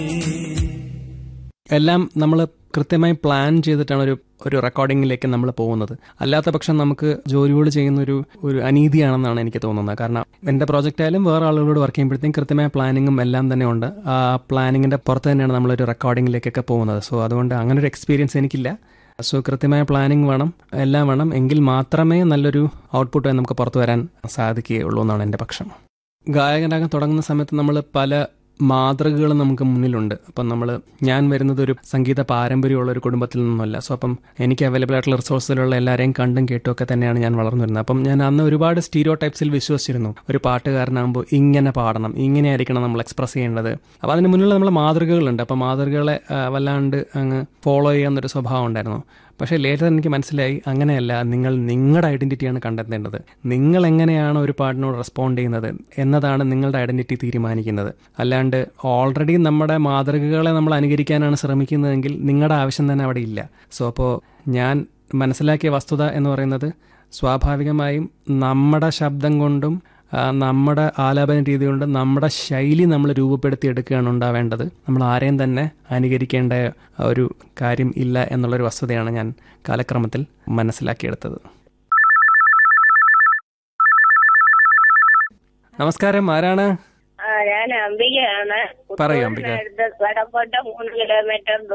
എല്ലാം നമ്മൾ കൃത്യമായി പ്ലാൻ ചെയ്തിട്ടാണ് ഒരു ഒരു റെക്കോർഡിങ്ങിലേക്ക് നമ്മൾ പോകുന്നത് അല്ലാത്ത പക്ഷം നമുക്ക് ജോലിയോട് ചെയ്യുന്ന ഒരു ഒരു അനീതിയാണെന്നാണ് എനിക്ക് തോന്നുന്നത് കാരണം എൻ്റെ പ്രോജക്റ്റ് ആയാലും വേറെ ആളുകളോട് വർക്ക് ചെയ്യുമ്പോഴത്തേക്കും കൃത്യമായ പ്ലാനിങ്ങും എല്ലാം തന്നെ ഉണ്ട് ആ പ്ലാനിങ്ങിൻ്റെ പുറത്ത് തന്നെയാണ് നമ്മളൊരു റെക്കോർഡിങ്ങിലേക്കൊക്കെ പോകുന്നത് സോ അതുകൊണ്ട് അങ്ങനെ ഒരു എക്സ്പീരിയൻസ് എനിക്കില്ല സോ കൃത്യമായ പ്ലാനിങ് വേണം എല്ലാം വേണം എങ്കിൽ മാത്രമേ നല്ലൊരു ഔട്ട്പുട്ട് നമുക്ക് പുറത്തു വരാൻ സാധിക്കുകയുള്ളൂ എന്നാണ് എൻ്റെ പക്ഷം ഗായകനാകാൻ തുടങ്ങുന്ന സമയത്ത് നമ്മൾ പല മാതൃകകൾ നമുക്ക് മുന്നിലുണ്ട് അപ്പം നമ്മൾ ഞാൻ വരുന്നത് ഒരു സംഗീത പാരമ്പര്യമുള്ള ഒരു കുടുംബത്തിൽ നിന്നല്ല സോ അപ്പം എനിക്ക് അവൈലബിൾ ആയിട്ടുള്ള റിസോഴ്സിലുള്ള എല്ലാവരെയും കണ്ടും കേട്ടും ഒക്കെ തന്നെയാണ് ഞാൻ വളർന്നു വരുന്നത് അപ്പം ഞാൻ അന്ന് ഒരുപാട് സ്റ്റീരിയോ ടൈപ്സിൽ വിശ്വസിച്ചിരുന്നു ഒരു പാട്ടുകാരനാകുമ്പോൾ ഇങ്ങനെ പാടണം ഇങ്ങനെ ആയിരിക്കണം നമ്മൾ എക്സ്പ്രസ് ചെയ്യേണ്ടത് അപ്പോൾ അതിന് മുന്നിലുള്ള നമ്മളെ മാതൃകകളുണ്ട് അപ്പം മാതൃകകളെ ആ, വല്ലാണ്ട് അങ്ങ് ഫോളോ ചെയ്യാവുന്നൊരു സ്വഭാവം ഉണ്ടായിരുന്നു പക്ഷേ ലേറ്റർ എനിക്ക് മനസ്സിലായി അങ്ങനെയല്ല നിങ്ങൾ നിങ്ങളുടെ ഐഡന്റിറ്റിയാണ് കണ്ടെത്തേണ്ടത് നിങ്ങൾ എങ്ങനെയാണ് ഒരു പാട്ടിനോട് റെസ്പോണ്ട് ചെയ്യുന്നത് എന്നതാണ് നിങ്ങളുടെ ഐഡന്റിറ്റി തീരുമാനിക്കുന്നത് അല്ലാണ്ട് ഓൾറെഡി നമ്മുടെ മാതൃകകളെ നമ്മൾ അനുകരിക്കാനാണ് ശ്രമിക്കുന്നതെങ്കിൽ നിങ്ങളുടെ ആവശ്യം തന്നെ അവിടെ ഇല്ല സോ അപ്പോൾ ഞാൻ മനസ്സിലാക്കിയ വസ്തുത എന്ന് പറയുന്നത് സ്വാഭാവികമായും നമ്മുടെ ശബ്ദം കൊണ്ടും ആ, നമ്മുടെ ആലാപന രീതി കൊണ്ട് നമ്മുടെ ശൈലി നമ്മൾ രൂപപ്പെടുത്തിയെടുക്കുകയാണ് ഉണ്ടാവേണ്ടത് നമ്മൾ ആരെയും തന്നെ അനുകരിക്കേണ്ട ഒരു കാര്യം ഇല്ല എന്നുള്ളൊരു വസ്തുതയാണ് ഞാൻ കാലക്രമത്തിൽ മനസ്സിലാക്കിയെടുത്തത് നമസ്കാരം ആരാണ് ആ ഞാൻ അംബികയാണ് പറയൂ, അംബിക. പുത്തൂരിനടുത്ത് വടക്കോട്ട മൂന്ന് കിലോമീറ്റർ